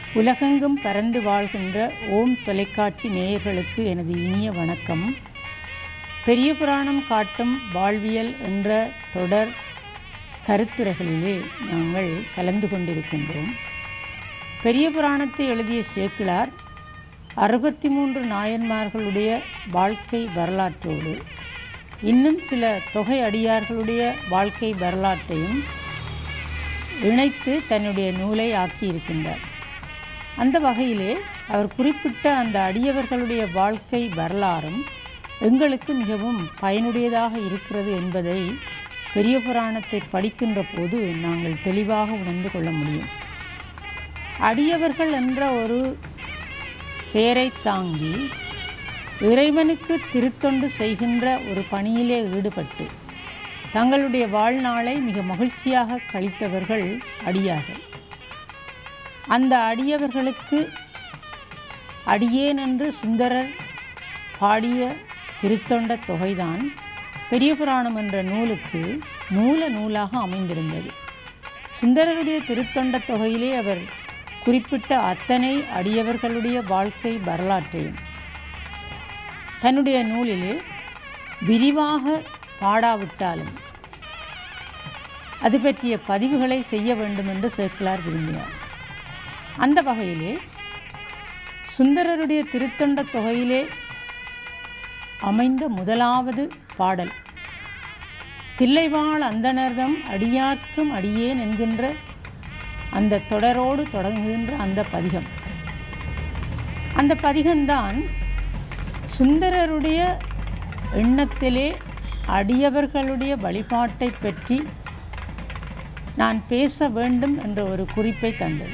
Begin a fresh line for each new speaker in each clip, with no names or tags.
உலகெங்கும் பறந்து வாழ்கின்ற ஓம் தொலைக்காட்சி நேயர்களுக்கு எனது இனிய வணக்கம் பெரிய புராணம் காட்டும் வாழ்வியல் என்ற தொடர் கருத்துரைகளிலே நாங்கள் கலந்து கொண்டிருக்கின்றோம் பெரிய புராணத்தை எழுதிய சேக்கிழார் அறுபத்தி மூன்று நாயன்மார்களுடைய வாழ்க்கை வரலாற்றோடு இன்னும் சில தொகை அடியார்களுடைய வாழ்க்கை வரலாற்றையும் இணைத்து தன்னுடைய நூலை ஆக்கியிருக்கின்றார் அந்த வகையிலே அவர் குறிப்பிட்ட அந்த அடியவர்களுடைய வாழ்க்கை வரலாறும் எங்களுக்கு மிகவும் பயனுடையதாக இருக்கிறது என்பதை பெரிய புராணத்தை படிக்கின்ற போது நாங்கள் தெளிவாக உணர்ந்து கொள்ள முடியும் அடியவர்கள் என்ற ஒரு பெயரை தாங்கி இறைவனுக்கு திருத்தொண்டு செய்கின்ற ஒரு பணியிலே ஈடுபட்டு தங்களுடைய வாழ்நாளை மிக மகிழ்ச்சியாக கழித்தவர்கள் அடியார்கள் அந்த அடியவர்களுக்கு அடியேன் என்று சுந்தரர் பாடிய திருத்தொண்ட தொகைதான் பெரிய புராணம் என்ற நூலுக்கு மூல நூலாக அமைந்திருந்தது சுந்தரருடைய திருத்தொண்ட தொகையிலே அவர் குறிப்பிட்ட அத்தனை அடியவர்களுடைய வாழ்க்கை வரலாற்றையும் தன்னுடைய நூலிலே விரிவாக பாடாவிட்டாலும் அது பற்றிய பதிவுகளை செய்ய வேண்டும் என்று சேக்கிலார் விரும்பினார் அந்த வகையிலே சுந்தரருடைய திருத்தொண்ட தொகையிலே அமைந்த முதலாவது பாடல் தில்லைவாழ் அந்தனர்தம் அடியார்க்கும் அடியேன் என்கின்ற அந்த தொடரோடு தொடங்குகின்ற அந்த பதிகம் அந்த பதிகம்தான் சுந்தரருடைய எண்ணத்திலே அடியவர்களுடைய வழிபாட்டை பற்றி நான் பேச வேண்டும் என்ற ஒரு குறிப்பை தந்தது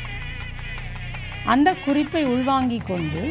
அந்த குறிப்பை உள்வாங்கிக் கொண்டு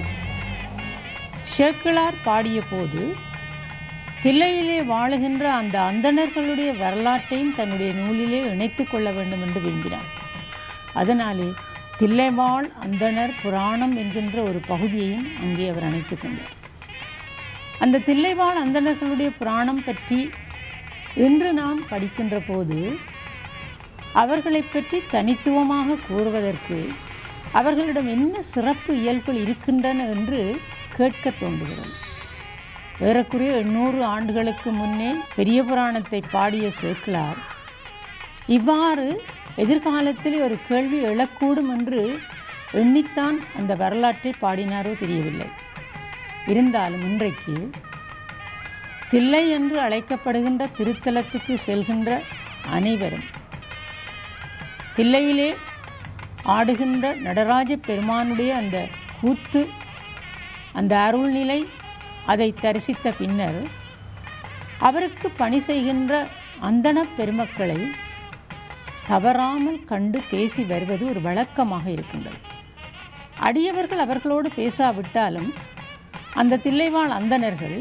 ஷேக்கிழார் பாடிய போது தில்லையிலே வாழுகின்ற அந்த அந்தணர்களுடைய வரலாற்றையும் தன்னுடைய நூலிலே இணைத்து கொள்ள வேண்டும் என்று விரும்பினார் அதனாலே தில்லைவாழ் அந்தணர் புராணம் என்கின்ற ஒரு பகுதியையும் அங்கே அவர் அணைத்து கொண்டார் அந்த தில்லைவாழ் அந்தணர்களுடைய புராணம் பற்றி இன்று நாம் படிக்கின்ற போது அவர்களை பற்றி தனித்துவமாக கூறுவதற்கு அவர்களிடம் என்ன சிறப்பு இயல்புகள் இருக்கின்றன என்று கேட்க தோன்றுகிறது ஏறக்குறைய எண்ணூறு ஆண்டுகளுக்கு முன்னே பெரிய புராணத்தை பாடிய சேக்கிலார் இவ்வாறு எதிர்காலத்தில் ஒரு கேள்வி எழக்கூடும் என்று எண்ணித்தான் அந்த வரலாற்றை பாடினாரோ தெரியவில்லை இருந்தாலும் இன்றைக்கு தில்லை என்று அழைக்கப்படுகின்ற திருத்தலத்துக்கு செல்கின்ற அனைவரும் தில்லையிலே ஆடுகின்ற நடராஜ பெருமானுடைய அந்த கூத்து அந்த அருள்நிலை அதை தரிசித்த பின்னர் அவருக்கு பணி செய்கின்ற அந்தன பெருமக்களை தவறாமல் கண்டு பேசி வருவது ஒரு வழக்கமாக இருக்கின்றது அடியவர்கள் அவர்களோடு பேசாவிட்டாலும் அந்த தில்லைவாழ் அந்தணர்கள்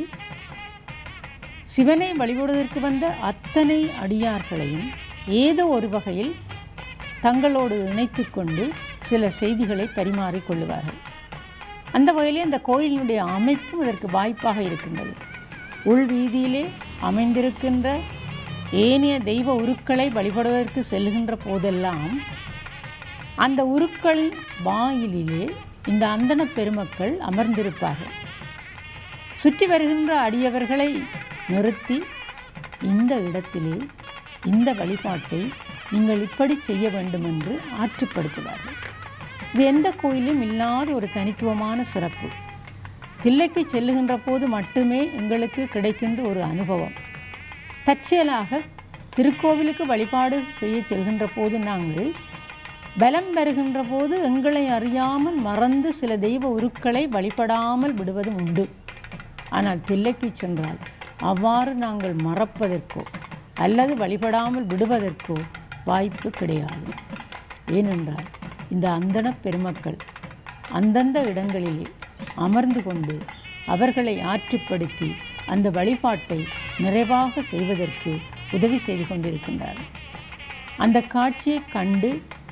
சிவனை வழிபடுவதற்கு வந்த அத்தனை அடியார்களையும் ஏதோ ஒரு வகையில் தங்களோடு இணைத்து கொண்டு சில செய்திகளை பரிமாறிக்கொள்ளுவார்கள் அந்த வகையிலே அந்த கோயிலினுடைய அமைப்பும் இதற்கு வாய்ப்பாக இருக்கின்றது உள் வீதியிலே அமைந்திருக்கின்ற ஏனைய தெய்வ உருக்களை வழிபடுவதற்கு செல்கின்ற போதெல்லாம் அந்த உருக்களின் வாயிலிலே இந்த அந்தன பெருமக்கள் அமர்ந்திருப்பார்கள் சுற்றி வருகின்ற அடியவர்களை நிறுத்தி இந்த இடத்திலே இந்த வழிபாட்டை நீங்கள் இப்படி செய்ய வேண்டும் என்று ஆற்றுப்படுத்துவார்கள் இது எந்த கோயிலும் இல்லாத ஒரு தனித்துவமான சிறப்பு தில்லைக்கு செல்லுகின்ற போது மட்டுமே எங்களுக்கு கிடைக்கின்ற ஒரு அனுபவம் தற்செயலாக திருக்கோவிலுக்கு வழிபாடு செய்ய செல்கின்ற போது நாங்கள் பலம் வருகின்ற போது எங்களை அறியாமல் மறந்து சில தெய்வ உருக்களை வழிபடாமல் விடுவதும் உண்டு ஆனால் தில்லைக்கு சென்றால் அவ்வாறு நாங்கள் மறப்பதற்கோ அல்லது வழிபடாமல் விடுவதற்கோ வாய்ப்பு கிடையாது ஏனென்றால் இந்த அந்தன பெருமக்கள் அந்தந்த இடங்களிலே அமர்ந்து கொண்டு அவர்களை ஆற்றுப்படுத்தி அந்த வழிபாட்டை நிறைவாக செய்வதற்கு உதவி செய்து கொண்டிருக்கின்றார்கள் அந்த காட்சியை கண்டு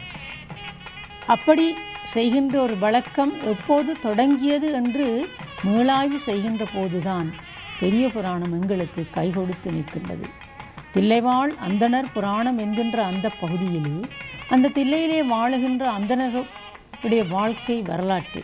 அப்படி செய்கின்ற ஒரு வழக்கம் எப்போது தொடங்கியது என்று மீளாய்வு செய்கின்ற போதுதான் பெரிய புராணம் எங்களுக்கு கை கொடுத்து நிற்கின்றது தில்லைவாழ் அந்தணர் புராணம் என்கின்ற அந்த பகுதியிலே அந்த தில்லையிலே வாழுகின்ற அந்தணர் உடைய வாழ்க்கை வரலாற்று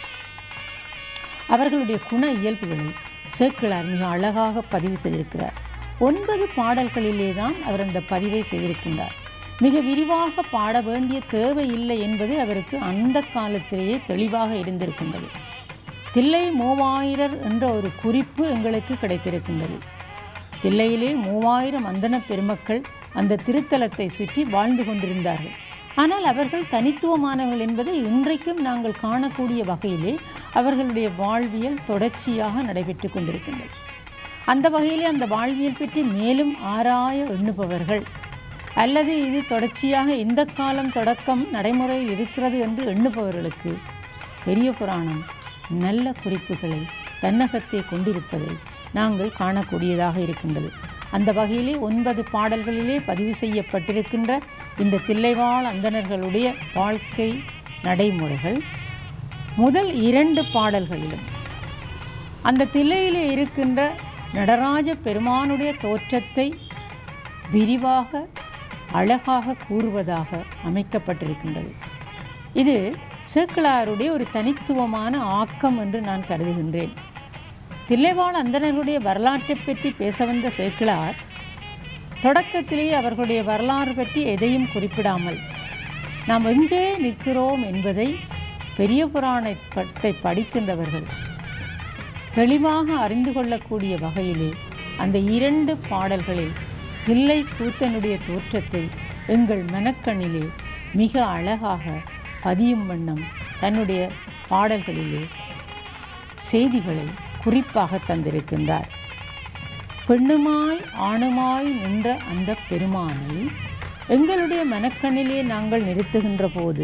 அவர்களுடைய குண இயல்புகளை சேக்கிழார் மிக அழகாக பதிவு செய்திருக்கிறார் ஒன்பது பாடல்களிலே தான் அவர் அந்த பதிவை செய்திருக்கின்றார் மிக விரிவாக பாட வேண்டிய தேவை இல்லை என்பது அவருக்கு அந்த காலத்திலேயே தெளிவாக இருந்திருக்கின்றது தில்லை மூவாயிரர் என்ற ஒரு குறிப்பு எங்களுக்கு கிடைத்திருக்கின்றது தில்லையிலே மூவாயிரம் அந்தன பெருமக்கள் அந்த திருத்தலத்தை சுற்றி வாழ்ந்து கொண்டிருந்தார்கள் ஆனால் அவர்கள் தனித்துவமானவர்கள் என்பதை இன்றைக்கும் நாங்கள் காணக்கூடிய வகையிலே அவர்களுடைய வாழ்வியல் தொடர்ச்சியாக நடைபெற்று கொண்டிருக்கின்றது அந்த வகையிலே அந்த வாழ்வியல் பற்றி மேலும் ஆராய எண்ணுபவர்கள் அல்லது இது தொடர்ச்சியாக இந்த காலம் தொடக்கம் நடைமுறையில் இருக்கிறது என்று எண்ணுபவர்களுக்கு பெரிய புராணம் நல்ல குறிப்புகளை தன்னகத்தை கொண்டிருப்பதை நாங்கள் காணக்கூடியதாக இருக்கின்றது அந்த வகையிலே ஒன்பது பாடல்களிலே பதிவு செய்யப்பட்டிருக்கின்ற இந்த தில்லைவாழ் அந்தணர்களுடைய வாழ்க்கை நடைமுறைகள் முதல் இரண்டு பாடல்களிலும் அந்த தில்லையிலே இருக்கின்ற நடராஜ பெருமானுடைய தோற்றத்தை விரிவாக அழகாக கூறுவதாக அமைக்கப்பட்டிருக்கின்றது இது சேக்கிழாருடைய ஒரு தனித்துவமான ஆக்கம் என்று நான் கருதுகின்றேன் தில்லைவாழ் அந்தணர்களுடைய வரலாற்றை பற்றி பேச வந்த சேக்கிழார் தொடக்கத்திலேயே அவர்களுடைய வரலாறு பற்றி எதையும் குறிப்பிடாமல் நாம் எங்கே நிற்கிறோம் என்பதை பெரிய புராணத்தை படிக்கின்றவர்கள் தெளிவாக அறிந்து கொள்ளக்கூடிய வகையிலே அந்த இரண்டு பாடல்களில் தில்லை கூத்தனுடைய தோற்றத்தை எங்கள் மனக்கண்ணிலே மிக அழகாக பதியும் வண்ணம் தன்னுடைய பாடல்களிலே செய்திகளை குறிப்பாக தந்திருக்கின்றார் பெண்ணுமாய் ஆணுமாய் நின்ற அந்த பெருமானை எங்களுடைய மனக்கண்ணிலே நாங்கள் நிறுத்துகின்ற போது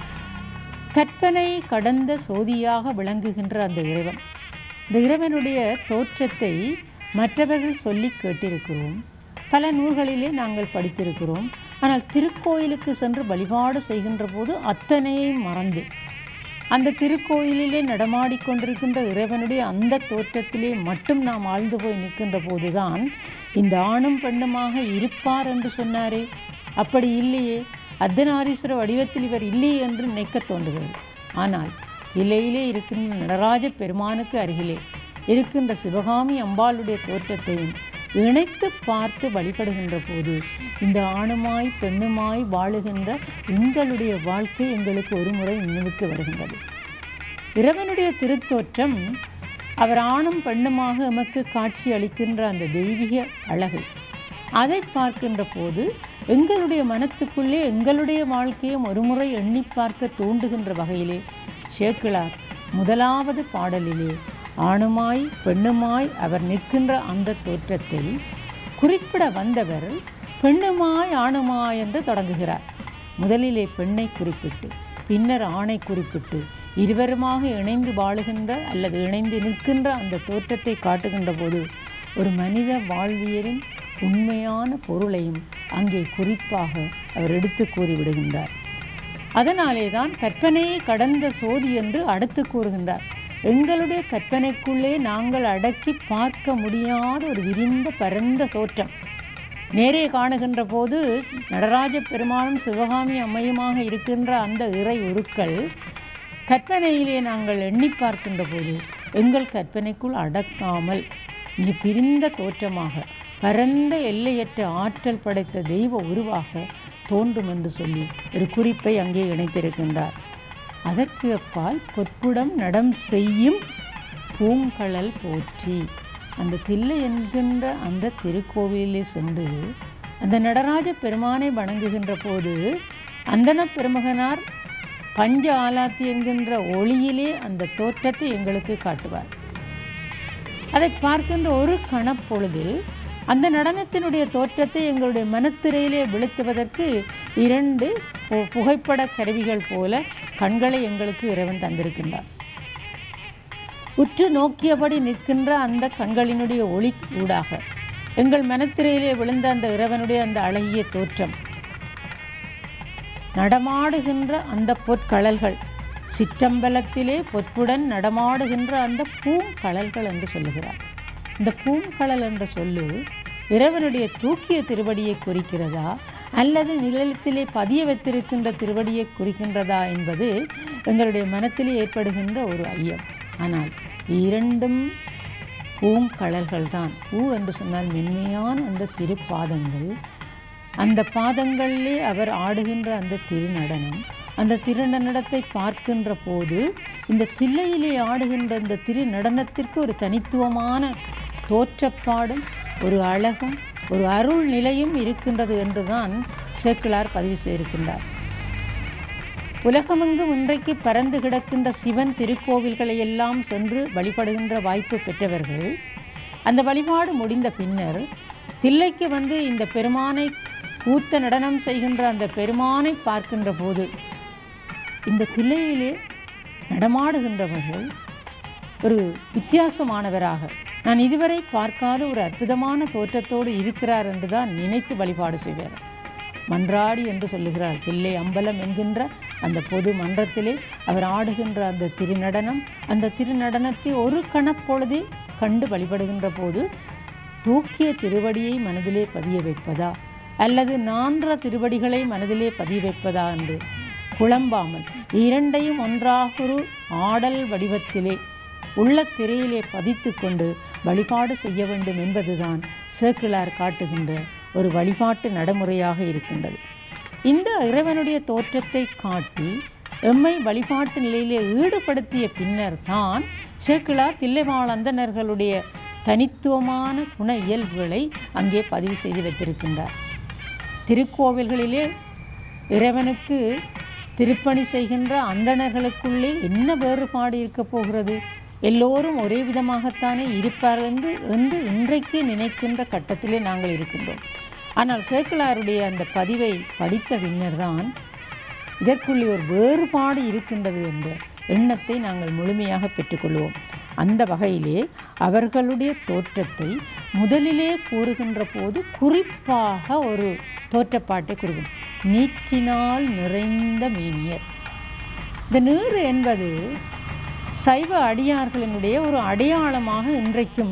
கற்பனை கடந்த சோதியாக விளங்குகின்ற அந்த இறைவன் இந்த இறைவனுடைய தோற்றத்தை மற்றவர்கள் சொல்லி கேட்டிருக்கிறோம் பல நூல்களிலே நாங்கள் படித்திருக்கிறோம் ஆனால் திருக்கோயிலுக்கு சென்று வழிபாடு செய்கின்ற போது அத்தனையும் மறந்து அந்த திருக்கோயிலிலே நடமாடிக்கொண்டிருக்கின்ற இறைவனுடைய அந்த தோற்றத்திலே மட்டும் நாம் ஆழ்ந்து போய் நிற்கின்ற போதுதான் இந்த ஆணும் பெண்ணுமாக இருப்பார் என்று சொன்னாரே அப்படி இல்லையே அர்த்தநாரீஸ்வர வடிவத்தில் இவர் இல்லையே என்று நினைக்க தோன்றுகிறது ஆனால் இலையிலே இருக்கின்ற நடராஜ பெருமானுக்கு அருகிலே இருக்கின்ற சிவகாமி அம்பாளுடைய தோற்றத்தையும் இணைத்து பார்த்து வழிபடுகின்ற போது இந்த ஆணுமாய் பெண்ணுமாய் வாழுகின்ற எங்களுடைய வாழ்க்கை எங்களுக்கு ஒரு முறை நினைவுக்கு வருகின்றது இறைவனுடைய திருத்தோற்றம் அவர் ஆணும் பெண்ணுமாக எமக்கு காட்சி அளிக்கின்ற அந்த தெய்வீக அழகு அதை பார்க்கின்ற போது எங்களுடைய மனத்துக்குள்ளே எங்களுடைய வாழ்க்கையும் ஒருமுறை எண்ணி பார்க்க தூண்டுகின்ற வகையிலே சேக்கிழார் முதலாவது பாடலிலே ஆணுமாய் பெண்ணுமாய் அவர் நிற்கின்ற அந்த தோற்றத்தை குறிப்பிட வந்தவர் பெண்ணுமாய் ஆணுமாய் என்று தொடங்குகிறார் முதலிலே பெண்ணை குறிப்பிட்டு பின்னர் ஆணை குறிப்பிட்டு இருவருமாக இணைந்து வாழுகின்ற அல்லது இணைந்து நிற்கின்ற அந்த தோற்றத்தை காட்டுகின்ற போது ஒரு மனித வாழ்வியலின் உண்மையான பொருளையும் அங்கே குறிப்பாக அவர் எடுத்து கூறிவிடுகின்றார் அதனாலே தான் கற்பனையை கடந்த சோதி என்று அடுத்து கூறுகின்றார் எங்களுடைய கற்பனைக்குள்ளே நாங்கள் அடக்கி பார்க்க முடியாத ஒரு விரிந்த பரந்த தோற்றம் நேரே காணுகின்ற போது நடராஜ பெருமானும் சிவகாமி அம்மையுமாக இருக்கின்ற அந்த இறை உருக்கள் கற்பனையிலே நாங்கள் எண்ணி பார்க்கின்ற போது எங்கள் கற்பனைக்குள் அடக்காமல் மிக பிரிந்த தோற்றமாக பரந்த எல்லையற்ற ஆற்றல் படைத்த தெய்வ உருவாக தோன்றும் என்று சொல்லி ஒரு குறிப்பை அங்கே இணைத்திருக்கின்றார் அதற்கு அப்பால் பொற்புடம் நடம் செய்யும் பூங்கழல் போற்றி அந்த தில்லை என்கின்ற அந்த திருக்கோவிலிலே சென்று அந்த நடராஜ பெருமானை வணங்குகின்ற போது அந்தன பெருமகனார் பஞ்ச ஆலாத்தி என்கின்ற ஒளியிலே அந்த தோற்றத்தை எங்களுக்கு காட்டுவார் அதை பார்க்கின்ற ஒரு கணப்பொழுதில் அந்த நடனத்தினுடைய தோற்றத்தை எங்களுடைய மனத்திரையிலே விழுத்துவதற்கு இரண்டு பு- புகைப்பட கருவிகள் போல கண்களை எங்களுக்கு இறைவன் தந்திருக்கின்றார் உற்று நோக்கியபடி நிற்கின்ற அந்த கண்களினுடைய ஒளி ஊடாக எங்கள் மனத்திரையிலே விழுந்த அந்த இறைவனுடைய அந்த அழகிய தோற்றம் நடமாடுகின்ற அந்த பொற்கழல்கள் சிற்றம்பலத்திலே பொற்புடன் நடமாடுகின்ற அந்த பூங்கழல்கள் என்று சொல்லுகிறார் இந்த பூங்கழல் என்ற சொல்லு இறைவனுடைய தூக்கிய திருவடியை குறிக்கிறதா அல்லது நிலத்திலே பதிய வைத்திருக்கின்ற திருவடியை குறிக்கின்றதா என்பது எங்களுடைய மனத்திலே ஏற்படுகின்ற ஒரு ஐயம் ஆனால் இரண்டும் பூங்கழல்கள் தான் பூ என்று சொன்னால் மென்மையான அந்த திருப்பாதங்கள் அந்த பாதங்களிலே அவர் ஆடுகின்ற அந்த திருநடனம் அந்த திருநடனத்தை பார்க்கின்ற போது இந்த தில்லையிலே ஆடுகின்ற இந்த திருநடனத்திற்கு ஒரு தனித்துவமான தோற்றப்பாடும் ஒரு அழகும் ஒரு அருள் நிலையும் இருக்கின்றது என்றுதான் சேக்கிழார் பதிவு செய்திருக்கின்றார் உலகமெங்கும் இன்றைக்கு பறந்து கிடக்கின்ற சிவன் திருக்கோவில்களை எல்லாம் சென்று வழிபடுகின்ற வாய்ப்பு பெற்றவர்கள் அந்த வழிபாடு முடிந்த பின்னர் தில்லைக்கு வந்து இந்த பெருமானை கூத்த நடனம் செய்கின்ற அந்த பெருமானை பார்க்கின்ற போது இந்த தில்லையிலே நடமாடுகின்றவர்கள் ஒரு வித்தியாசமானவராக நான் இதுவரை பார்க்காத ஒரு அற்புதமான தோற்றத்தோடு இருக்கிறார் என்று தான் நினைத்து வழிபாடு செய்வார் மன்றாடி என்று சொல்லுகிறார் தில்லை அம்பலம் என்கின்ற அந்த பொது மன்றத்திலே அவர் ஆடுகின்ற அந்த திருநடனம் அந்த திருநடனத்தை ஒரு கணப்பொழுதே கண்டு வழிபடுகின்ற போது தூக்கிய திருவடியை மனதிலே பதிய வைப்பதா அல்லது நான்ற திருவடிகளை மனதிலே பதிய வைப்பதா என்று குழம்பாமல் இரண்டையும் ஒன்றாக ஒரு ஆடல் வடிவத்திலே உள்ள திரையிலே பதித்து கொண்டு வழிபாடு செய்ய வேண்டும் என்பதுதான் சேக்கிழார் காட்டுகின்ற ஒரு வழிபாட்டு நடைமுறையாக இருக்கின்றது இந்த இறைவனுடைய தோற்றத்தை காட்டி எம்மை வழிபாட்டு நிலையிலே ஈடுபடுத்திய பின்னர் தான் சேக்கிழார் தில்லைவாழ் அந்தணர்களுடைய தனித்துவமான குண இயல்புகளை அங்கே பதிவு செய்து வைத்திருக்கின்றார் திருக்கோவில்களிலே இறைவனுக்கு திருப்பணி செய்கின்ற அந்தணர்களுக்குள்ளே என்ன வேறுபாடு இருக்கப் போகிறது எல்லோரும் ஒரே விதமாகத்தானே இருப்பார்கள் என்று என்று இன்றைக்கு நினைக்கின்ற கட்டத்திலே நாங்கள் இருக்கின்றோம் ஆனால் சேக்கிழாருடைய அந்த பதிவை படித்த பின்னர்தான் இதற்குள்ளே ஒரு வேறுபாடு இருக்கின்றது என்ற எண்ணத்தை நாங்கள் முழுமையாக பெற்றுக்கொள்வோம் அந்த வகையிலே அவர்களுடைய தோற்றத்தை முதலிலே கூறுகின்ற போது குறிப்பாக ஒரு தோற்றப்பாட்டை கூறுகிறோம் நீற்றினால் நிறைந்த மேனியர் இந்த நீர் என்பது சைவ அடியார்களினுடைய ஒரு அடையாளமாக இன்றைக்கும்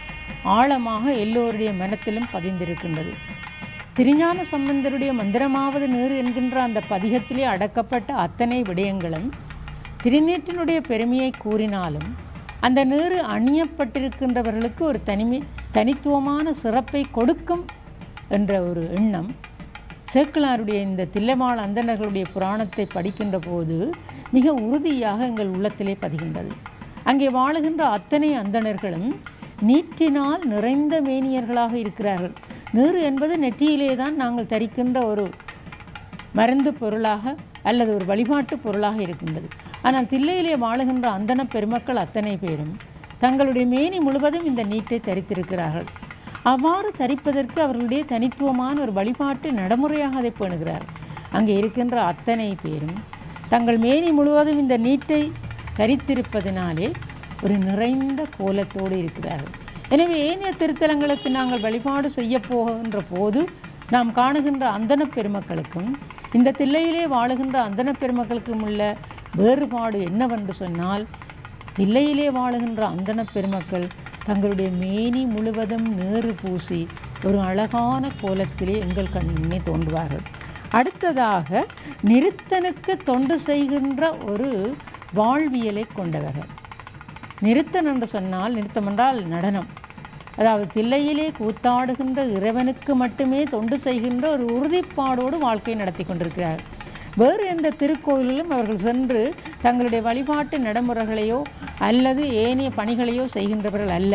ஆழமாக எல்லோருடைய மனத்திலும் பதிந்திருக்கின்றது திருஞான சம்பந்தருடைய மந்திரமாவது நீர் என்கின்ற அந்த பதிகத்திலே அடக்கப்பட்ட அத்தனை விடயங்களும் திருநீற்றினுடைய பெருமையை கூறினாலும் அந்த நீர் அணியப்பட்டிருக்கின்றவர்களுக்கு ஒரு தனிமை தனித்துவமான சிறப்பை கொடுக்கும் என்ற ஒரு எண்ணம் சேக்கிழாருடைய இந்த தில்லைமாள் அந்தணர்களுடைய புராணத்தை படிக்கின்ற போது மிக உறுதியாக எங்கள் உள்ளத்திலே பதிகின்றது அங்கே வாழுகின்ற அத்தனை அந்தணர்களும் நீற்றினால் நிறைந்த மேனியர்களாக இருக்கிறார்கள் நீர் என்பது நெற்றியிலே தான் நாங்கள் தரிக்கின்ற ஒரு மருந்து பொருளாக அல்லது ஒரு வழிபாட்டு பொருளாக இருக்கின்றது ஆனால் தில்லையிலே வாழுகின்ற அந்தன பெருமக்கள் அத்தனை பேரும் தங்களுடைய மேனி முழுவதும் இந்த நீட்டை தரித்திருக்கிறார்கள் அவ்வாறு தரிப்பதற்கு அவர்களுடைய தனித்துவமான ஒரு வழிபாட்டு நடைமுறையாக அதை பேணுகிறார் அங்கே இருக்கின்ற அத்தனை பேரும் தங்கள் மேனி முழுவதும் இந்த நீட்டை தரித்திருப்பதினாலே ஒரு நிறைந்த கோலத்தோடு இருக்கிறார்கள் எனவே ஏனைய திருத்தலங்களுக்கு நாங்கள் வழிபாடு செய்ய போகின்ற போது நாம் காணுகின்ற அந்தன பெருமக்களுக்கும் இந்த தில்லையிலே வாழுகின்ற அந்தன பெருமக்களுக்கும் உள்ள வேறுபாடு என்னவென்று சொன்னால் தில்லையிலே வாழுகின்ற அந்தன பெருமக்கள் தங்களுடைய மேனி முழுவதும் நேறு பூசி ஒரு அழகான கோலத்திலே எங்கள் கண்ணே தோன்றுவார்கள் அடுத்ததாக நிறுத்தனுக்கு தொண்டு செய்கின்ற ஒரு வாழ்வியலை கொண்டவர்கள் நிறுத்தன் என்று சொன்னால் நிறுத்தம் என்றால் நடனம் அதாவது தில்லையிலே கூத்தாடுகின்ற இறைவனுக்கு மட்டுமே தொண்டு செய்கின்ற ஒரு உறுதிப்பாடோடு வாழ்க்கை நடத்தி கொண்டிருக்கிறார் வேறு எந்த திருக்கோயிலிலும் அவர்கள் சென்று தங்களுடைய வழிபாட்டு நடைமுறைகளையோ அல்லது ஏனைய பணிகளையோ செய்கின்றவர்கள் அல்ல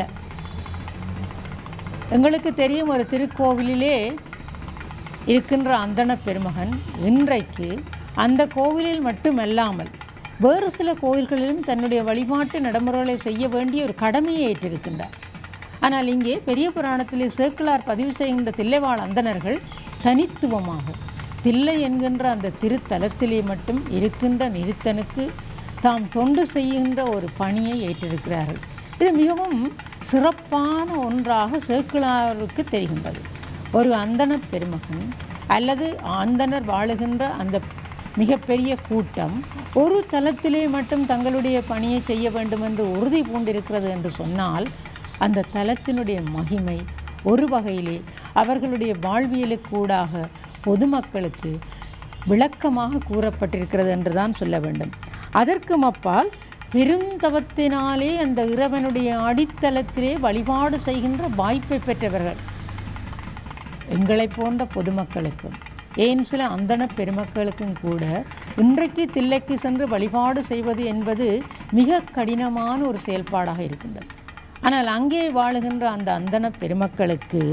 எங்களுக்கு தெரியும் ஒரு திருக்கோவிலிலே இருக்கின்ற அந்தண பெருமகன் இன்றைக்கு அந்த கோவிலில் மட்டுமல்லாமல் வேறு சில கோயில்களிலும் தன்னுடைய வழிபாட்டு நடைமுறைகளை செய்ய வேண்டிய ஒரு கடமையை ஏற்றிருக்கின்றார் ஆனால் இங்கே பெரிய புராணத்திலே சேக்கிழார் பதிவு செய்கின்ற தில்லைவாழ் அந்தணர்கள் தனித்துவமாக தில்லை என்கின்ற அந்த திருத்தலத்திலே மட்டும் இருக்கின்ற நிறுத்தனுக்கு தாம் தொண்டு செய்கின்ற ஒரு பணியை ஏற்றிருக்கிறார்கள் இது மிகவும் சிறப்பான ஒன்றாக சேக்கிழாருக்கு தெரிகின்றது ஒரு அந்தண பெருமகன் அல்லது அந்தணர் வாழுகின்ற அந்த மிகப்பெரிய கூட்டம் ஒரு தலத்திலே மட்டும் தங்களுடைய பணியை செய்ய வேண்டும் என்று உறுதி பூண்டிருக்கிறது என்று சொன்னால் அந்த தலத்தினுடைய மகிமை ஒரு வகையிலே அவர்களுடைய வாழ்வியலுக்கூடாக பொதுமக்களுக்கு விளக்கமாக கூறப்பட்டிருக்கிறது என்றுதான் சொல்ல வேண்டும் அதற்கும் அப்பால் பெருந்தவத்தினாலே அந்த இறைவனுடைய அடித்தளத்திலே வழிபாடு செய்கின்ற வாய்ப்பை பெற்றவர்கள் எங்களைப் போன்ற பொதுமக்களுக்கும் ஏன் சில அந்தண பெருமக்களுக்கும் கூட இன்றைக்கு தில்லைக்கு சென்று வழிபாடு செய்வது என்பது மிக கடினமான ஒரு செயல்பாடாக இருக்கின்றது ஆனால் அங்கே வாழுகின்ற அந்த அந்தண பெருமக்களுக்கு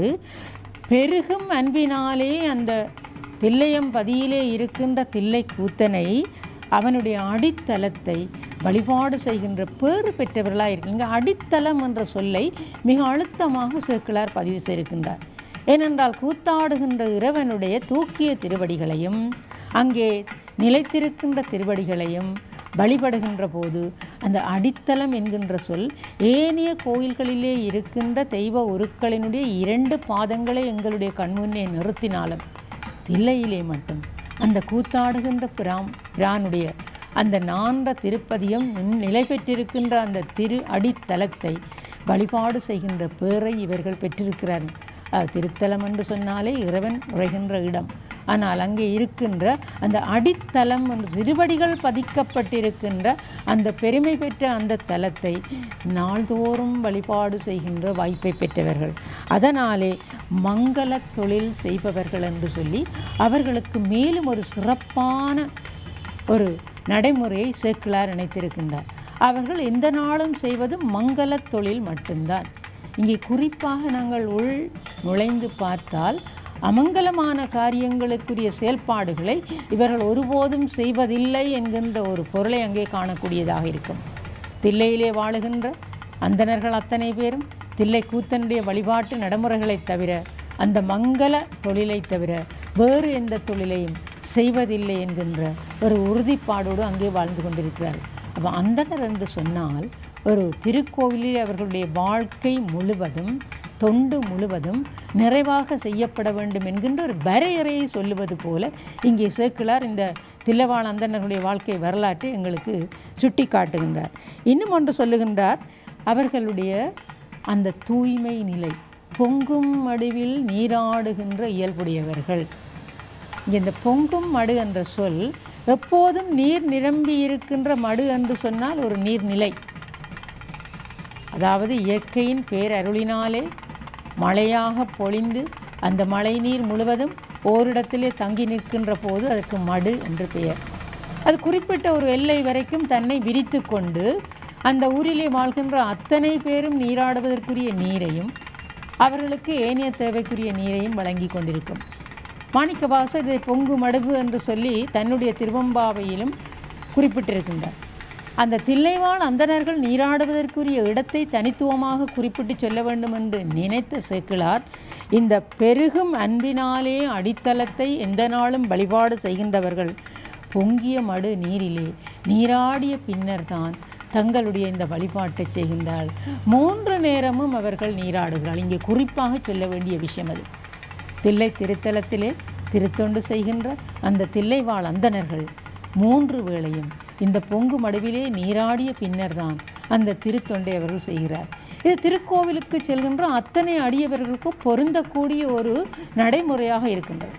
பெருகும் அன்பினாலே அந்த தில்லையம்பதியிலே இருக்கின்ற தில்லை கூத்தனை அவனுடைய அடித்தளத்தை வழிபாடு செய்கின்ற பேறு பெற்றவர்களாக இருக்கு இங்கே அடித்தளம் என்ற சொல்லை மிக அழுத்தமாக சேக்கிழார் பதிவு செய்திருக்கின்றார் ஏனென்றால் கூத்தாடுகின்ற இறைவனுடைய தூக்கிய திருவடிகளையும் அங்கே நிலைத்திருக்கின்ற திருவடிகளையும் வழிபடுகின்ற போது அந்த அடித்தளம் என்கின்ற சொல் ஏனைய கோயில்களிலே இருக்கின்ற தெய்வ உருக்களினுடைய இரண்டு பாதங்களை எங்களுடைய கண்முன்னே நிறுத்தினாலும் தில்லையிலே மட்டும் அந்த கூத்தாடுகின்ற பிராம் பிரானுடைய அந்த நான்ற திருப்பதியம் நிலை பெற்றிருக்கின்ற அந்த திரு அடித்தலத்தை வழிபாடு செய்கின்ற பேரை இவர்கள் பெற்றிருக்கிறார்கள் அஹ், திருத்தலம் என்று சொன்னாலே இறைவன் உரைகின்ற இடம் ஆனால் அங்கே இருக்கின்ற அந்த அடித்தலம் என்று திருவடிகள் பதிக்கப்பட்டிருக்கின்ற அந்த பெருமை பெற்ற அந்த தலத்தை நாள்தோறும் வழிபாடு செய்கின்ற வாய்ப்பை பெற்றவர்கள் அதனாலே மங்கள தொழில் செய்பவர்கள் என்று சொல்லி அவர்களுக்கு மேலும் ஒரு சிறப்பான ஒரு நடைமுறையை சேக்கிழார் இணைத்திருக்கின்றார் அவர்கள் எந்த நாளும் செய்வது மங்கள தொழில் மட்டும்தான் இங்கே குறிப்பாக நாங்கள் உள் நுழைந்து பார்த்தால் அமங்கலமான காரியங்களுக்குரிய செயல்பாடுகளை இவர்கள் ஒருபோதும் செய்வதில்லை என்கின்ற ஒரு பொருளை அங்கே காணக்கூடியதாக இருக்கும் தில்லையிலே வாழுகின்ற அந்தணர்கள் அத்தனை பேரும் தில்லை கூத்தனுடைய வழிபாட்டு நடைமுறைகளைத் தவிர அந்த மங்கள தொழிலைத் தவிர வேறு எந்த தொழிலையும் செய்வதில்லை என்கின்ற ஒரு உறுதிப்பாடோடு அங்கே வாழ்ந்து கொண்டிருக்கிறார்கள் அப்போ அந்தணர் என்று சொன்னால் ஒரு திருக்கோவிலில் அவர்களுடைய வாழ்க்கை முழுவதும் தொண்டு முழுவதும் நிறைவாக செய்யப்பட வேண்டும் என்கின்ற ஒரு வரையறையை சொல்லுவது போல இங்கே சேக்கிழார் இந்த தில்லவாழ் அந்தணர்களுடைய வாழ்க்கை வரலாற்றை எங்களுக்கு சுட்டி காட்டுகின்றார் இன்னும் ஒன்று சொல்லுகின்றார் அவர்களுடைய அந்த தூய்மை நிலை பொங்கும் மடுவில் நீராடுகின்ற இயல்புடையவர்கள் இங்கே இந்த பொங்கும் மடு என்ற சொல் எப்போதும் நீர் நிரம்பி இருக்கின்ற மடு என்று சொன்னால் ஒரு நீர்நிலை அதாவது இயற்கையின் பேரருளினாலே மழையாக பொழிந்து அந்த மழை நீர் முழுவதும் ஓரிடத்திலே தங்கி நிற்கின்ற போது அதற்கு மடு என்று பெயர் அது குறிப்பிட்ட ஒரு எல்லை வரைக்கும் தன்னை விரித்து கொண்டு அந்த ஊரிலே வாழ்கின்ற அத்தனை பேரும் நீராடுவதற்குரிய நீரையும் அவர்களுக்கு ஏனைய தேவைக்குரிய நீரையும் வழங்கி கொண்டிருக்கும் மாணிக்கவாசர் இதை பொங்கு மடுவு என்று சொல்லி தன்னுடைய திருவம்பாவையிலும் குறிப்பிட்டிருக்கின்றார் அந்த தில்லைவாழ் அந்தணர்கள் நீராடுவதற்குரிய இடத்தை தனித்துவமாக குறிப்பிட்டு சொல்ல வேண்டும் என்று நினைத்த சேக்கிழார் இந்த பெருகும் அன்பினாலே அடித்தளத்தை எந்த நாளும் வழிபாடு செய்கின்றவர்கள் பொங்கிய மடு நீரிலே நீராடிய பின்னர்தான் தங்களுடைய இந்த வழிபாட்டை செய்கின்றார் மூன்று நேரமும் அவர்கள் நீராடுகிறார்கள் இங்கே குறிப்பாக சொல்ல வேண்டிய விஷயம் அது தில்லை திருத்தலத்திலே திருத்தொண்டு செய்கின்ற அந்த தில்லைவாழ் அந்தணர்கள் மூன்று வேளையும் இந்த பொங்கு மடுவிலே நீராடிய பின்னர்தான் அந்த திருத்தொண்டை அவர்கள் செய்கிறார் இது திருக்கோவிலுக்கு செல்கின்ற அத்தனை அடியவர்களுக்கும் பொருந்தக்கூடிய ஒரு நடைமுறையாக இருக்கின்றது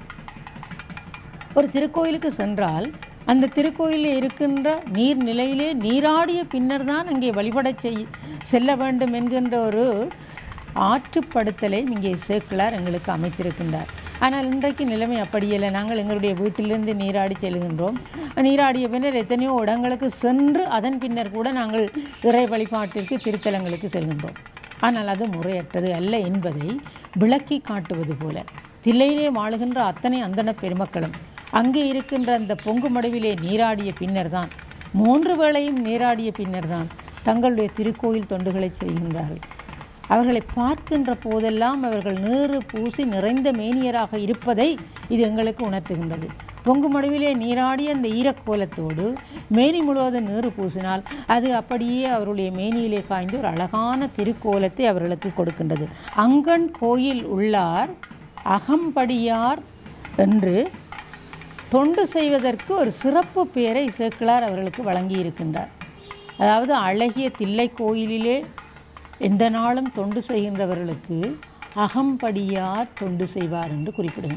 ஒரு திருக்கோயிலுக்கு சென்றால் அந்த திருக்கோயிலில் இருக்கின்ற நீர்நிலையிலே நீராடிய பின்னர் தான் அங்கே வழிபடச் செய் செல்ல வேண்டும் என்கின்ற ஒரு ஆற்றுப்படுத்தலை இங்கே சேக்கிழார் எங்களுக்கு அமைத்திருக்கின்றார் ஆனால் இன்றைக்கு நிலைமை அப்படியில்லை நாங்கள் எங்களுடைய வீட்டிலிருந்து நீராடி செல்கின்றோம் நீராடிய பின்னர் எத்தனையோ இடங்களுக்கு சென்று அதன் பின்னர் கூட நாங்கள் இறை வழிபாட்டிற்கு திருத்தலங்களுக்கு செல்கின்றோம் ஆனால் அது முறையற்றது அல்ல என்பதை விளக்கி காட்டுவது போல தில்லையிலே வாழுகின்ற அத்தனை அந்தண பெருமக்களும் அங்கே இருக்கின்ற அந்த பொங்கு மடுவிலே நீராடிய பின்னர்தான் மூன்று வேளையும் நீராடிய பின்னர்தான் தங்களுடைய திருக்கோயில் தொண்டுகளை செய்கின்றார்கள் அவர்களை பார்க்கின்ற போதெல்லாம் அவர்கள் நீறு பூசி நிறைந்த மேனியராக இருப்பதை இது எங்களுக்கு உணர்த்துகின்றது பொங்கு மடுவிலே நீராடிய அந்த ஈரக்கோலத்தோடு மேனி முழுவதும் நீறு பூசினால் அது அப்படியே அவருடைய மேனியிலே காய்ந்து ஒரு அழகான திருக்கோலத்தை அவர்களுக்கு கொடுக்கின்றது அங்கன் கோயில் உள்ளார் அகம்படியார் என்று தொண்டு செய்வதற்கு ஒரு சிறப்பு பெயரை சேக்கிழார் அவர்களுக்கு வழங்கியிருக்கின்றார் அதாவது அழகிய தில்லை கோயிலிலே எந்த நாளும் தொண்டு செய்கின்றவர்களுக்கு அகம்படியார் தொண்டு செய்வார் என்று குறிப்பிடுகின்றார்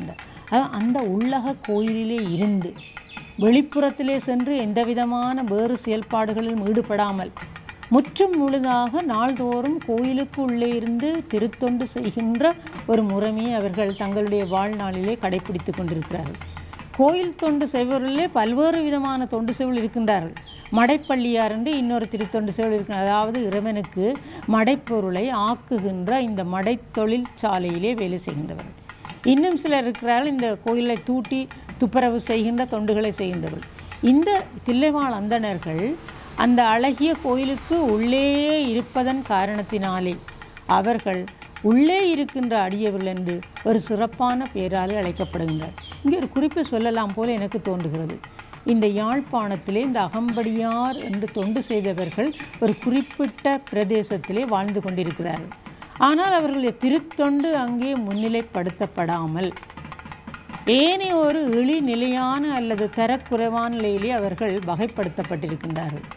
அஹ் அந்த உள்ளக கோயிலிலே இருந்து வெளிப்புறத்திலே சென்று எந்தவிதமான வேறு செயல்பாடுகளிலும் ஈடுபடாமல் முற்றும் முழுதாக நாள்தோறும் கோயிலுக்கு உள்ளே இருந்து திருத்தொண்டு செய்கின்ற ஒரு முறைமையை அவர்கள் தங்களுடைய வாழ்நாளிலே கடைபிடித்து கொண்டிருக்கிறார்கள் கோயில் தொண்டு செய்பவர்களே பல்வேறு விதமான தொண்டு செய்வர்கள் இருக்கின்றார்கள் மடைப்பள்ளியார் என்று இன்னொரு திருத்தொண்டு செய்வர்கள் இருக்கிறார் அதாவது இறைவனுக்கு மடைப்பொருளை ஆக்குகின்ற இந்த மடை தொழிற்சாலையிலே வேலை செய்கின்றவர்கள் இன்னும் சிலர் இருக்கிறார்கள் இந்த கோயிலை தூட்டி துப்புரவு செய்கின்ற தொண்டுகளை செய்கின்றவர்கள் இந்த தில்லைவாழ் அந்தணர்கள் அந்த அழகிய கோயிலுக்கு உள்ளேயே இருப்பதன் காரணத்தினாலே அவர்கள் உள்ளே இருக்கின்ற அடியவர்கள் என்று ஒரு சிறப்பான பெயராலே அழைக்கப்படுகின்றனர் இங்கே ஒரு குறிப்பை சொல்லலாம் போல எனக்கு தோன்றுகிறது இந்த யாழ்ப்பாணத்திலே இந்த அகம்படியார் என்று தொண்டு செய்தவர்கள் ஒரு குறிப்பிட்ட பிரதேசத்திலே வாழ்ந்து கொண்டிருக்கிறார்கள் ஆனால் அவர்களுடைய திருத்தொண்டு அங்கே முன்னிலைப்படுத்தப்படாமல் ஏனைய ஒரு இழி நிலையான அல்லது தரக்குறைவான நிலையிலே அவர்கள் வகைப்படுத்தப்பட்டிருக்கின்றார்கள்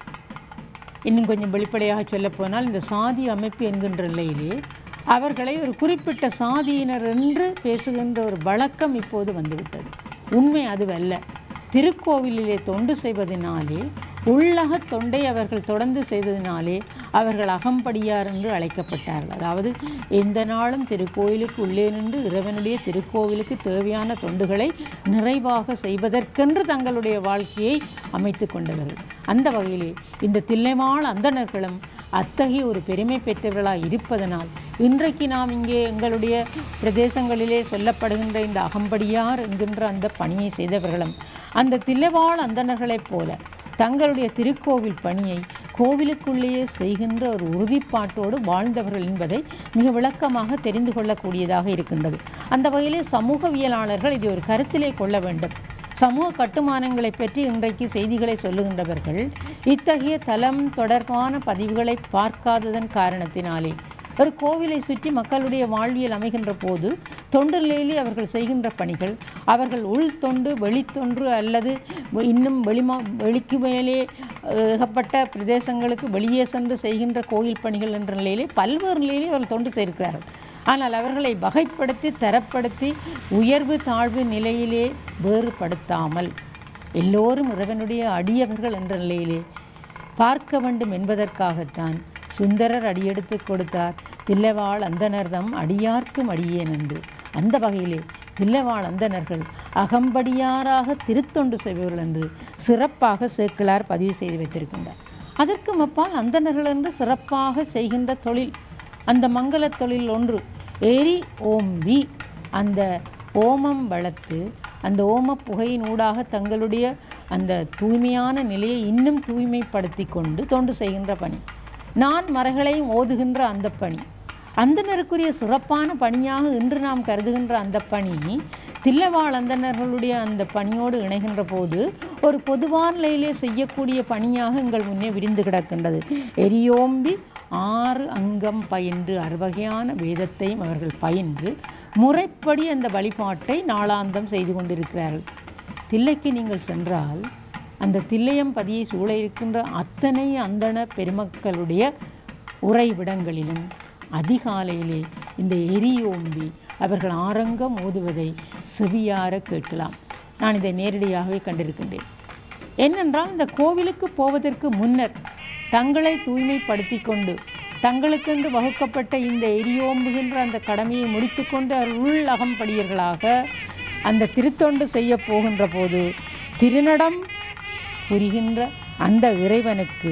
இன்னும் கொஞ்சம் வெளிப்படையாக சொல்லப்போனால் இந்த சாதி அமைப்பு என்கின்ற நிலையிலே அவர்களை ஒரு குறிப்பிட்ட சாதியினர் என்று பேசுகின்ற ஒரு வழக்கம் இப்போது வந்துவிட்டது உண்மை அதுவல்ல திருக்கோவிலிலே தொண்டு செய்வதனாலே உள்ளக தொண்டை அவர்கள் தொடர்ந்து செய்ததினாலே அவர்கள் அகம்படியார் என்று அழைக்கப்பட்டார்கள் அதாவது எந்த நாளும் திருக்கோயிலுக்கு உள்ளே நின்று இறைவனுடைய திருக்கோவிலுக்கு தேவையான தொண்டுகளை நிறைவாக செய்வதற்கென்று தங்களுடைய வாழ்க்கையை அமைத்து கொண்டவர்கள் அந்த வகையிலே இந்த தில்லைமாள் அந்தணர்களும் அத்தகைய ஒரு பெருமை பெற்றவர்களாக இருப்பதனால் இன்றைக்கு நாம் இங்கே எங்களுடைய பிரதேசங்களிலே சொல்லப்படுகின்ற இந்த அகம்படியார் என்கின்ற அந்த பணியை செய்தவர்களும் அந்த தில்லைவாழ் அந்தணர்களைப் போல தங்களுடைய திருக்கோவில் பணியை கோவிலுக்குள்ளேயே செய்கின்ற ஒரு உறுதிப்பாட்டோடு வாழ்ந்தவர்கள் என்பதை மிக விளக்கமாக தெரிந்து கொள்ளக்கூடியதாக இருக்கின்றது அந்த வகையிலே சமூகவியலாளர்கள் இதை ஒரு கருத்திலே கொள்ள வேண்டும் சமூக கட்டுமானங்களை பற்றி இன்றைக்கு செய்திகளை சொல்லுகின்றவர்கள் இத்தகைய தலம் தொடர்பான பதிவுகளை பார்க்காததன் காரணத்தினாலே ஒரு கோவிலை சுற்றி மக்களுடைய வாழ்வியல் அமைகின்ற போது தொண்டு நிலையிலே அவர்கள் செய்கின்ற பணிகள் அவர்கள் உள் தொண்டு வெளித்தொன்று அல்லது இன்னும் வெளிமா வெளிக்கு மேலே ஏகப்பட்ட பிரதேசங்களுக்கு வெளியே சென்று செய்கின்ற கோயில் பணிகள் என்ற நிலையிலே பல்வேறு நிலையிலே அவர்கள் தொண்டு செய்திருக்கிறார்கள் ஆனால் அவர்களை வகைப்படுத்தி தரப்படுத்தி உயர்வு தாழ்வு நிலையிலே வேறுபடுத்தாமல் எல்லோரும் இறைவனுடைய அடியவர்கள் என்ற நிலையிலே பார்க்க வேண்டும் என்பதற்காகத்தான் சுந்தரர் அடியெடுத்து கொடுத்தார் தில்லைவாழ் அந்தணர்தம் அடியார்க்கும் அடியேன் என்று அந்த வகையிலே தில்லைவாழ் அந்தணர்கள் அகம்படியாராக திருத்தொண்டு செய்பவர்கள் என்று சிறப்பாக சேக்கிழார் பதிவு செய்து வைத்திருக்கின்றார் அதற்கும் அப்பால் அந்தணர்கள் என்று சிறப்பாக செய்கின்ற தொழில் அந்த மங்கள தொழில் ஒன்று எரி ஓம்பி அந்த ஓமம் வளர்த்து அந்த ஓம புகையின் ஊடாக தங்களுடைய அந்த தூய்மையான நிலையை இன்னும் தூய்மைப்படுத்தி கொண்டு தொண்டு செய்கின்ற பணி நான் மறைகளையும் ஓதுகின்ற அந்த பணி அந்தனருக்குரிய சிறப்பான பணியாக இன்று நாம் கருதுகின்ற அந்த பணி தில்லவாழ் அந்தணர்களுடைய அந்த பணியோடு இணைகின்ற போது ஒரு பொதுவான நிலையிலே செய்யக்கூடிய பணியாக எங்கள் முன்னே விரிந்து கிடக்கின்றது எரியோம்பி ஆறு அங்கம் பயின்று அறுவகையான வேதத்தையும் அவர்கள் பயின்று முறைப்படி அந்த வழிபாட்டை நாளாந்தம் செய்து கொண்டிருக்கிறார்கள் தில்லைக்கு நீங்கள் சென்றால் அந்த தில்லையம் பதியை சூழ இருக்கின்ற அத்தனை அந்தண பெருமக்களுடைய உறைவிடங்களிலும் அதிகாலையிலே இந்த எரியோம்பி அவர்கள் ஆரங்கம் ஓதுவதை செவியார கேட்கலாம் நான் இதை நேரடியாகவே கண்டிருக்கின்றேன் ஏனென்றால் இந்த கோவிலுக்கு போவதற்கு முன்னர் தங்களை தூய்மைப்படுத்தி கொண்டு தங்களுக்கென்று வகுக்கப்பட்ட இந்த எரியோம்புகின்ற அந்த கடமையை முடித்துக்கொண்டு அவர்கள் உள் அகம்படியர்களாக அந்த திருத்தொண்டு செய்ய போகின்ற போது திருநடம் புரிகின்ற அந்த இறைவனுக்கு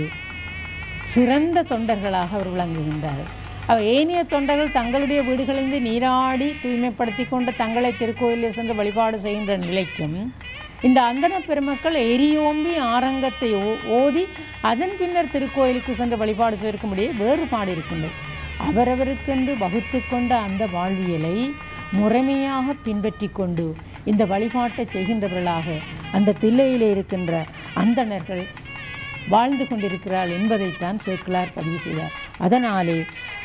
சிறந்த தொண்டர்களாக அவர் விளங்குகின்றார்கள் அவர் ஏனைய தொண்டர்கள் தங்களுடைய வீடுகளிலிருந்து நீராடி தூய்மைப்படுத்தி கொண்டு தங்களை திருக்கோயிலில் சென்று வழிபாடு செய்கின்ற நிலைக்கும் இந்த அந்தன பெருமக்கள் எரியோம்பி ஆரங்கத்தை ஓ- ஓதி அதன் பின்னர் திருக்கோயிலுக்கு சென்று வழிபாடு செய்வதற்கு முடிய வேறுபாடு இருக்கின்றது அவரவருக்கென்று வகுத்து கொண்ட அந்த வாழ்வியலை முறைமையாக பின்பற்றி கொண்டு இந்த வழிபாட்டை செய்கின்றவர்களாக அந்த தில்லையிலே இருக்கின்ற அந்தணர்கள் வாழ்ந்து கொண்டிருக்கிறாள் என்பதைத்தான் சேக்கிழார் பதிவு செய்தார் அதனாலே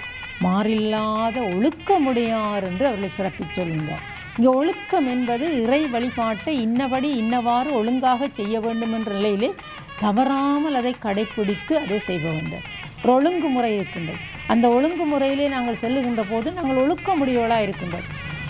மாறில்லாத ஒழுக்கமுடையார் என்று அவர்களை சிறப்பிச் சொல்கின்றார் இங்கே ஒழுக்கம் என்பது இறை வழிபாட்டை இன்னபடி இன்னவாறு ஒழுங்காக செய்ய வேண்டும் என்ற நிலையிலே தவறாமல் அதை கடைப்பிடித்து அதை செய்பவர்கள் ஒரு ஒழுங்குமுறை இருக்கின்றது அந்த ஒழுங்குமுறையிலே நாங்கள் செல்லுகின்ற போது நாங்கள் ஒழுக்கமுடையவளாக இருக்கின்றோம்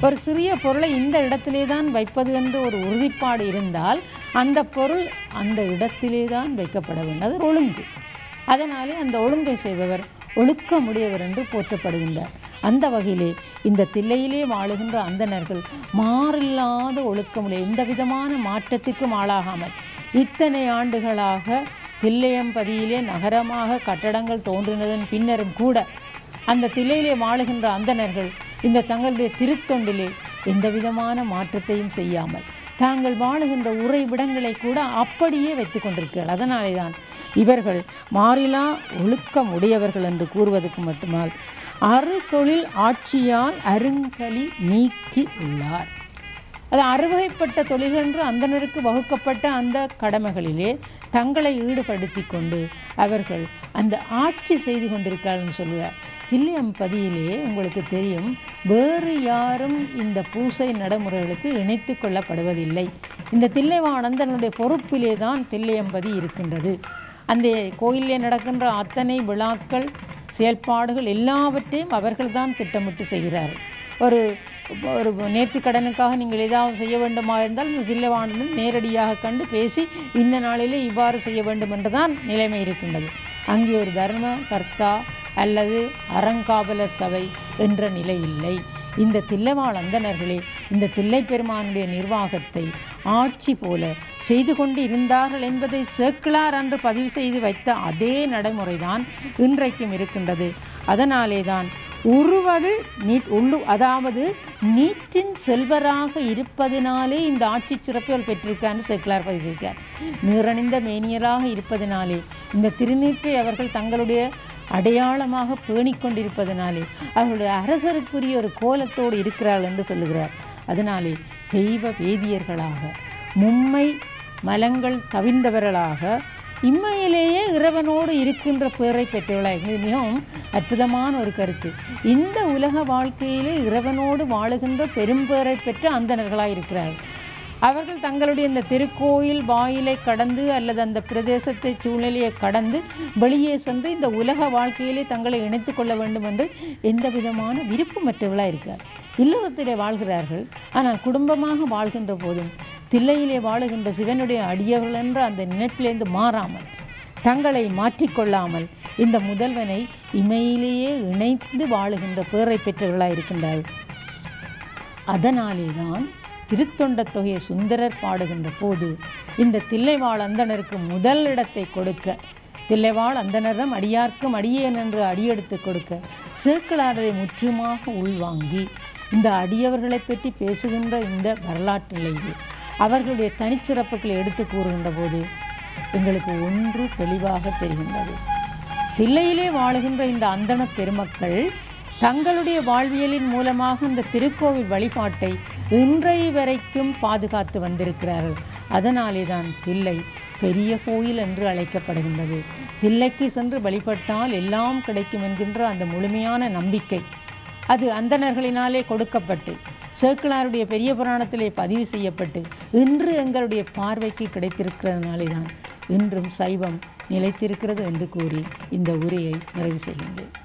ஒரு சிறிய பொருளை இந்த இடத்திலே தான் வைப்பது என்று ஒரு உறுதிப்பாடு இருந்தால் அந்த பொருள் அந்த இடத்திலே தான் வைக்கப்பட வேண்டும் அது ஒரு ஒழுங்கு அதனாலே அந்த ஒழுங்கை செய்பவர் ஒழுக்கமுடையவர் என்று போற்றப்படுகின்றார் அந்த வகையிலே இந்த தில்லையிலே வாழுகின்ற அந்தணர்கள் மாறில்லாத ஒழுக்கமுடைய எந்த விதமான மாற்றத்திற்கும் ஆளாகாமல் இத்தனை ஆண்டுகளாக தில்லையம்பதியிலே நகரமாக கட்டடங்கள் தோன்றினதன் பின்னரும் கூட அந்த தில்லையிலே வாழுகின்ற அந்தணர்கள் இந்த தங்களுடைய திருத்தொண்டிலே எந்த விதமான மாற்றத்தையும் செய்யாமல் தாங்கள் வாழுகின்ற உறைவிடங்களை கூட அப்படியே வைத்து கொண்டிருக்கிறார்கள் அதனாலே தான் இவர்கள் மாறிலா ஒழுக்கம் உடையவர்கள் என்று கூறுவதற்கு மட்டுமால் அறு தொழில் ஆட்சியால் அருங்கலி நீக்கி உள்ளார் அது அறுவகைப்பட்ட தொழில்கள் என்று அந்தனருக்கு வகுக்கப்பட்ட அந்த கடமைகளிலே தங்களை ஈடுபடுத்தி கொண்டு அவர்கள் அந்த ஆட்சி செய்து கொண்டிருக்கிறார்கள் சொல்லுவார் தில்லியம்பதியிலே உங்களுக்கு தெரியும் வேறு யாரும் இந்த பூசை நடைமுறைகளுக்கு இணைத்து கொள்ளப்படுவதில்லை இந்த தில்லைவானந்தனுடைய பொறுப்பிலே தான் தில்லையம்பதி இருக்கின்றது அந்த கோயிலே நடக்கின்ற அத்தனை விழாக்கள் செயல்பாடுகள் எல்லாவற்றையும் அவர்கள்தான் திட்டமிட்டு செய்கிறார்கள் ஒரு ஒரு நேர்த்திக்கடனுக்காக நீங்கள் ஏதாவது செய்ய வேண்டுமா இருந்தால் தில்லவானந்தன் நேரடியாக கண்டு பேசி இந்த நாளிலே இவ்வாறு செய்ய வேண்டும் என்றுதான் நிலைமை இருக்கின்றது அங்கே ஒரு தர்ம கர்த்தா அல்லது அறங்காவலர் சபை என்ற நிலை இல்லை இந்த தில்லவாழ் அந்தணர்களே இந்த தில்லை பெருமானுடைய நிர்வாகத்தை ஆட்சி போல செய்து கொண்டு இருந்தார்கள் என்பதை சேக்கிழார் அன்று பதிவு செய்து வைத்த அதே நடைமுறைதான் இன்றைக்கும் இருக்கின்றது அதனாலே தான் உருவது நீட் உள்ளு அதாவது நீட்டின் செல்வராக இருப்பதினாலே இந்த ஆட்சி சிறப்புகள் பெற்றிருக்கான்னு சேக்கிழார் பதிவு செய்கிறார் நீரணிந்த மேனியராக இருப்பதினாலே இந்த திருநீற்றை அவர்கள் தங்களுடைய அடையாளமாக பேணிக் கொண்டிருப்பதனாலே அவர்களுடைய அரசருக்குரிய ஒரு கோலத்தோடு இருக்கிறார்கள் என்று சொல்லுகிறார் அதனாலே தெய்வ வேதியர்களாக மும்மை மலங்கள் தவிர்ந்தவர்களாக இம்மையிலேயே இறைவனோடு இருக்கின்ற பேரை பெற்றவர்களாக இது மிகவும் அற்புதமான ஒரு கருத்து இந்த உலக வாழ்க்கையிலே இறைவனோடு வாழுகின்ற பெரும்பேரை பெற்ற அந்தணர்களாக இருக்கிறார்கள் அவர்கள் தங்களுடைய இந்த திருக்கோயில் வாயிலை கடந்து அல்லது அந்த பிரதேசத்தை சூழ்நிலையை கடந்து வெளியே சென்று இந்த உலக வாழ்க்கையிலே தங்களை இணைத்து கொள்ள வேண்டும் என்று எந்த விதமான விருப்பமற்றவர்களாக இருக்கிறார் இல்லறத்திலே வாழ்கிறார்கள் ஆனால் குடும்பமாக வாழ்கின்ற போதும் தில்லையிலே வாழுகின்ற சிவனுடைய அடியவர்கள் என்ற அந்த நினைப்பிலிருந்து மாறாமல் தங்களை மாற்றிக்கொள்ளாமல் இந்த முதல்வனை இமையிலேயே இணைந்து வாழுகின்ற பேரை பெற்றவர்களாக இருக்கின்றார்கள் அதனாலே தான் திருத்தொண்ட தொகையை சுந்தரர் பாடுகின்ற போது இந்த தில்லைவாழ் அந்தணருக்கு முதல் இடத்தை கொடுக்க தில்லைவாழ் அந்தணரிடம் அடியார்க்கும் அடியேன் என்று அடியெடுத்து கொடுக்க சேக்கிழாரதை முற்றுமாக உள்வாங்கி இந்த அடியவர்களை பற்றி பேசுகின்ற இந்த வரலாற்றிலேயே அவர்களுடைய தனிச்சிறப்புகளை எடுத்து கூறுகின்ற போது எங்களுக்கு ஒன்று தெளிவாக தெரிகின்றது தில்லையிலே வாழுகின்ற இந்த அந்தண பெருமக்கள் தங்களுடைய வாழ்வியலின் மூலமாக இந்த திருக்கோவில் வழிபாட்டை இன்றைய வரைக்கும் பாதுகாத்து வந்திருக்கிறார்கள் அதனாலே தான் தில்லை பெரிய கோயில் என்று அழைக்கப்படுகின்றது தில்லைக்கு சென்று வழிபட்டால் எல்லாம் கிடைக்கும் என்கின்ற அந்த முழுமையான நம்பிக்கை அது அந்தணர்களினாலே கொடுக்கப்பட்டு சேக்கிழாருடைய பெரிய புராணத்திலே பதிவு செய்யப்பட்டு இன்று எங்களுடைய பார்வைக்கு கிடைத்திருக்கிறதுனாலே தான் இன்றும் சைவம் நிலைத்திருக்கிறது என்று கூறி இந்த உரையை நிறைவு செய்கின்றேன்